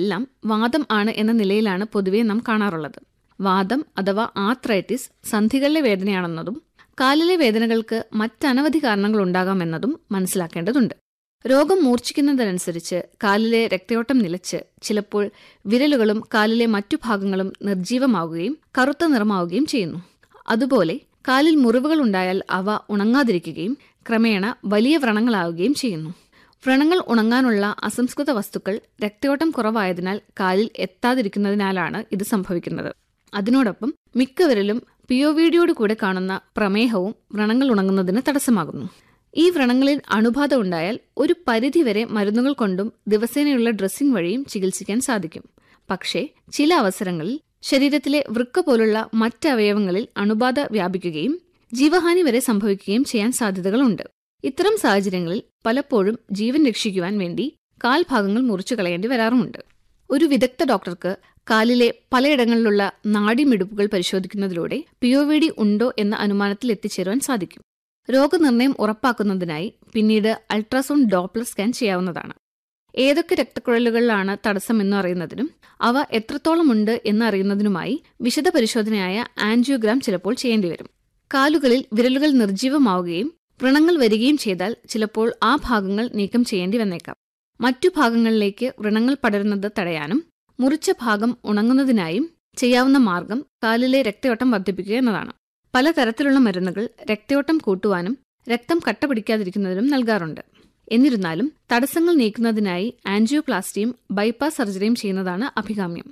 എല്ലാം വാദം ആണ് എന്ന നിലയിലാണ് പൊതുവെ നാം കാണാറുള്ളത് വാദം അഥവാ ആത്രൈറ്റിസ് സന്ധികളിലെ വേദനയാണെന്നതും കാലിലെ വേദനകൾക്ക് മറ്റനവധി കാരണങ്ങൾ ഉണ്ടാകാമെന്നതും മനസ്സിലാക്കേണ്ടതുണ്ട് രോഗം മൂർച്ഛിക്കുന്നതനുസരിച്ച് കാലിലെ രക്തയോട്ടം നിലച്ച് ചിലപ്പോൾ വിരലുകളും കാലിലെ മറ്റു ഭാഗങ്ങളും നിർജീവമാവുകയും കറുത്ത നിറമാവുകയും ചെയ്യുന്നു അതുപോലെ കാലിൽ മുറിവുകൾ ഉണ്ടായാൽ അവ ഉണങ്ങാതിരിക്കുകയും ക്രമേണ വലിയ വ്രണങ്ങളാവുകയും ചെയ്യുന്നു വ്രണങ്ങൾ ഉണങ്ങാനുള്ള അസംസ്കൃത വസ്തുക്കൾ രക്തയോട്ടം കുറവായതിനാൽ കാലിൽ എത്താതിരിക്കുന്നതിനാലാണ് ഇത് സംഭവിക്കുന്നത് അതിനോടൊപ്പം മിക്ക വിരലും പിയോവിഡിയോട് കൂടെ കാണുന്ന പ്രമേഹവും വ്രണങ്ങൾ ഉണങ്ങുന്നതിന് തടസ്സമാകുന്നു ഈ വ്രണങ്ങളിൽ അണുബാധ ഉണ്ടായാൽ ഒരു പരിധിവരെ മരുന്നുകൾ കൊണ്ടും ദിവസേനയുള്ള ഡ്രസ്സിംഗ് വഴിയും ചികിത്സിക്കാൻ സാധിക്കും പക്ഷേ ചില അവസരങ്ങളിൽ ശരീരത്തിലെ വൃക്ക പോലുള്ള മറ്റ് അവയവങ്ങളിൽ അണുബാധ വ്യാപിക്കുകയും ജീവഹാനി വരെ സംഭവിക്കുകയും ചെയ്യാൻ സാധ്യതകളുണ്ട് ഇത്തരം സാഹചര്യങ്ങളിൽ പലപ്പോഴും ജീവൻ രക്ഷിക്കുവാൻ വേണ്ടി കാൽഭാഗങ്ങൾ മുറിച്ചു കളയേണ്ടി വരാറുമുണ്ട് ഒരു വിദഗ്ധ ഡോക്ടർക്ക് കാലിലെ പലയിടങ്ങളിലുള്ള നാഡിമിടിപ്പുകൾ പരിശോധിക്കുന്നതിലൂടെ പിഒവിഡി ഉണ്ടോ എന്ന അനുമാനത്തിൽ എത്തിച്ചേരുവാൻ സാധിക്കും രോഗനിർണയം ഉറപ്പാക്കുന്നതിനായി പിന്നീട് അൾട്രാസൗണ്ട് ഡോപ്ലർ സ്കാൻ ചെയ്യാവുന്നതാണ് ഏതൊക്കെ രക്തക്കുഴലുകളിലാണ് തടസ്സമെന്ന് അറിയുന്നതിനും അവ എത്രത്തോളമുണ്ട് എന്നറിയുന്നതിനുമായി വിശദ പരിശോധനയായ ആൻജിയോഗ്രാം ചിലപ്പോൾ ചെയ്യേണ്ടിവരും കാലുകളിൽ വിരലുകൾ നിർജീവമാവുകയും വ്രണങ്ങൾ വരികയും ചെയ്താൽ ചിലപ്പോൾ ആ ഭാഗങ്ങൾ നീക്കം ചെയ്യേണ്ടി വന്നേക്കാം മറ്റു ഭാഗങ്ങളിലേക്ക് വ്രണങ്ങൾ പടരുന്നത് തടയാനും മുറിച്ച ഭാഗം ഉണങ്ങുന്നതിനായും ചെയ്യാവുന്ന മാർഗം കാലിലെ രക്തയോട്ടം വർദ്ധിപ്പിക്കുക എന്നതാണ് പലതരത്തിലുള്ള മരുന്നുകൾ രക്തയോട്ടം കൂട്ടുവാനും രക്തം കട്ട പിടിക്കാതിരിക്കുന്നതിനും നൽകാറുണ്ട് എന്നിരുന്നാലും തടസ്സങ്ങൾ നീക്കുന്നതിനായി ആൻജിയോപ്ലാസ്റ്റിയും ബൈപ്പാസ് സർജറിയും ചെയ്യുന്നതാണ് അഭികാമ്യം